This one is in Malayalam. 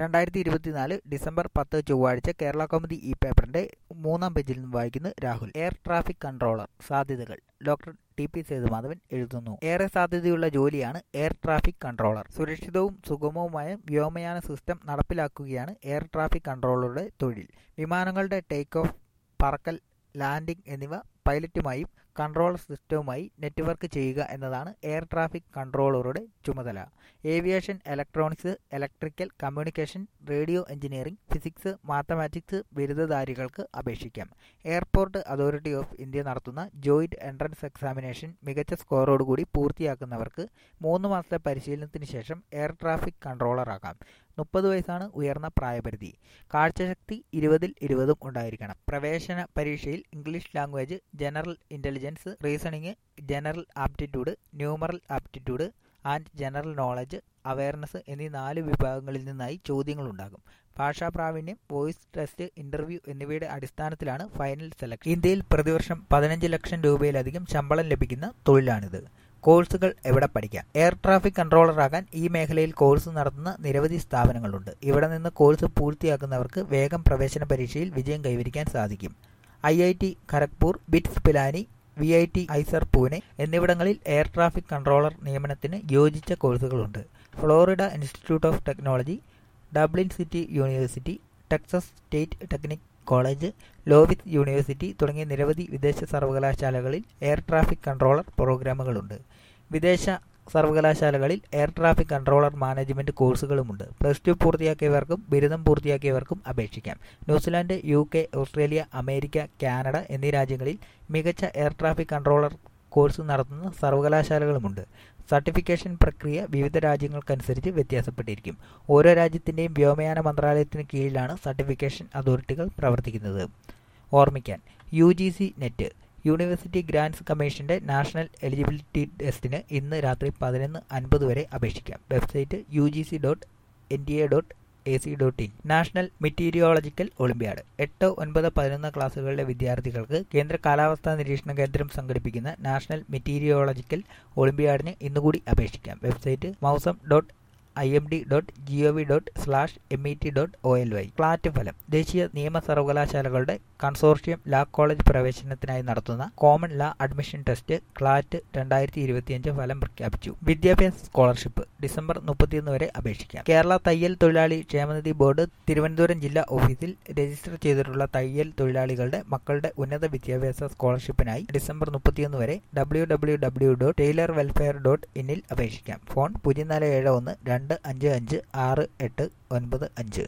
രണ്ടായിരത്തി ഇരുപത്തിനാല് ഡിസംബർ പത്ത് ചൊവ്വാഴ്ച കേരള കൗമുദി ഈ പേപ്പറിന്റെ മൂന്നാം പേജിൽ നിന്ന് വായിക്കുന്നു രാഹുൽ എയർ ട്രാഫിക് കൺട്രോളർ സാധ്യതകൾ ഡോക്ടർ ടി പി സേതുമാധവൻ എഴുതുന്നു ഏറെ സാധ്യതയുള്ള ജോലിയാണ് എയർ ട്രാഫിക് കൺട്രോളർ സുരക്ഷിതവും സുഗമവുമായ വ്യോമയാന സിസ്റ്റം നടപ്പിലാക്കുകയാണ് എയർ ട്രാഫിക് കൺട്രോളറുടെ തൊഴിൽ വിമാനങ്ങളുടെ ടേക്ക് ഓഫ് പറക്കൽ ലാൻഡിംഗ് എന്നിവ പൈലറ്റുമായും കൺട്രോൾ സിസ്റ്റവുമായി നെറ്റ്വർക്ക് ചെയ്യുക എന്നതാണ് എയർ ട്രാഫിക് കൺട്രോളറുടെ ചുമതല aviation electronics electrical communication radio engineering physics mathematics ബിരുദധാരികൾക്ക് അപേക്ഷിക്കാം എയർപോർട്ട് അതോറിറ്റി ഓഫ് ഇന്ത്യ നടത്തുന്ന ജോയിന്റ് എൻട്രൻസ് എക്സാമിനേഷൻ മികച്ച സ്കോറോടുകൂടി പൂർത്തിയാക്കുന്നവർക്ക് മൂന്ന് മാസത്തെ പരിശീലനത്തിന് ശേഷം എയർ ട്രാഫിക് കൺട്രോളറാകാം മുപ്പത് വയസ്സാണ് ഉയർന്ന പ്രായപരിധി കാഴ്ചശക്തി ഇരുപതിൽ ഇരുപതും ഉണ്ടായിരിക്കണം പ്രവേശന പരീക്ഷയിൽ English language general intelligence reasoning general aptitude numeral aptitude and general knowledge awareness എന്നീ നാല് വിഭാഗങ്ങളിൽ നിന്നായി ചോദ്യങ്ങളുണ്ടാകും ഭാഷാ പ്രാവീണ്യം വോയിസ് ടെസ്റ്റ് ഇന്റർവ്യൂ എന്നിവയുടെ അടിസ്ഥാനത്തിലാണ് ഫൈനൽ സെലക്ഷൻ ഇന്ത്യയിൽ പ്രതിവർഷം പതിനഞ്ച് ലക്ഷം രൂപയിലധികം ശമ്പളം ലഭിക്കുന്ന തൊഴിലാണിത് കോഴ്സുകൾ എവിടെ പഠിക്കാം എയർ ട്രാഫിക് കൺട്രോളറാകാൻ ഈ മേഖലയിൽ കോഴ്സ് നടത്തുന്ന നിരവധി സ്ഥാപനങ്ങളുണ്ട് ഇവിടെ നിന്ന് കോഴ്സ് പൂർത്തിയാക്കുന്നവർക്ക് വേഗം പ്രവേശന പരീക്ഷയിൽ വിജയം കൈവരിക്കാൻ സാധിക്കും I I T Kharagpur BITS Pilani V I T IISER Pune എന്നിവിടങ്ങളിൽ എയർ ട്രാഫിക് കൺട്രോളർ നിയമനത്തിന് യോജിച്ച കോഴ്സുകളുണ്ട് Florida institute of technology Dublin city university Texas state technic college ലോവിത്ത് യൂണിവേഴ്സിറ്റി തുടങ്ങിയ നിരവധി വിദേശ സർവകലാശാലകളിൽ എയർ ട്രാഫിക് കൺട്രോളർ പ്രോഗ്രാമുകളുണ്ട് വിദേശ സർവകലാശാലകളിൽ എയർ ട്രാഫിക് കൺട്രോളർ മാനേജ്മെന്റ് കോഴ്സുകളുമുണ്ട് പ്ലസ് ടു പൂർത്തിയാക്കിയവർക്കും ബിരുദം പൂർത്തിയാക്കിയവർക്കും അപേക്ഷിക്കാം New Zealand U K Australia America Canada എന്നീ രാജ്യങ്ങളിൽ മികച്ച എയർ ട്രാഫിക് കൺട്രോളർ കോഴ്സ് നടത്തുന്ന സർവകലാശാലകളുമുണ്ട് സർട്ടിഫിക്കേഷൻ പ്രക്രിയ വിവിധ രാജ്യങ്ങൾക്കനുസരിച്ച് വ്യത്യാസപ്പെട്ടിരിക്കും ഓരോ രാജ്യത്തിൻ്റെയും വ്യോമയാന മന്ത്രാലയത്തിന് കീഴിലാണ് സർട്ടിഫിക്കേഷൻ അതോറിറ്റികൾ പ്രവർത്തിക്കുന്നത് ഓർമ്മിക്കാൻ U G C net university grants കമ്മീഷന്റെ നാഷണൽ എലിജിബിലിറ്റി ടെസ്റ്റിന് ഇന്ന് രാത്രി പതിനൊന്ന് അൻപത് വരെ അപേക്ഷിക്കാം website U G C dot N D A dot A C dot in national meteorological olympiad എട്ട് ഒൻപത് പതിനൊന്ന് ക്ലാസ്സുകളിലെ വിദ്യാർത്ഥികൾക്ക് കേന്ദ്ര കാലാവസ്ഥാ നിരീക്ഷണ കേന്ദ്രം സംഘടിപ്പിക്കുന്ന നാഷണൽ മെറ്റീരിയോളജിക്കൽ ഒളിമ്പ്യാഡിന് ഇന്നുകൂടി അപേക്ഷിക്കാം website mausam dot I M D dot G O V dot slash M E T dot O L Y CLAT ഫലം ദേശീയ നിയമ സർവകലാശാലകളുടെ കൺസോർഷ്യം ലാ കോളേജ് പ്രവേശനത്തിനായി നടത്തുന്ന കോമൺ ലാ അഡ്മിഷൻ ടെസ്റ്റ് ക്ലാറ്റ് രണ്ടായിരത്തി ഇരുപത്തിയഞ്ച് ഫലം പ്രഖ്യാപിച്ചു വിദ്യാഭ്യാസ സ്കോളർഷിപ്പ് ഡിസംബർ മുപ്പത്തിയൊന്ന് വരെ അപേക്ഷിക്കാം കേരള തയ്യൽ തൊഴിലാളി ക്ഷേമനിധി ബോർഡ് തിരുവനന്തപുരം ജില്ലാ ഓഫീസിൽ രജിസ്റ്റർ ചെയ്തിട്ടുള്ള തയ്യൽ തൊഴിലാളികളുടെ മക്കളുടെ ഉന്നത വിദ്യാഭ്യാസ സ്കോളർഷിപ്പിനായി ഡിസംബർ മുപ്പത്തിയൊന്ന് വരെ W W W dot tailor welfare dot ഇന്നിൽ അപേക്ഷിക്കാം ഫോൺ പൂജ്യം നാല് ഏഴ് ഒന്ന് രണ്ട് അഞ്ച് അഞ്ച് ആറ് എട്ട് ഒൻപത് അഞ്ച്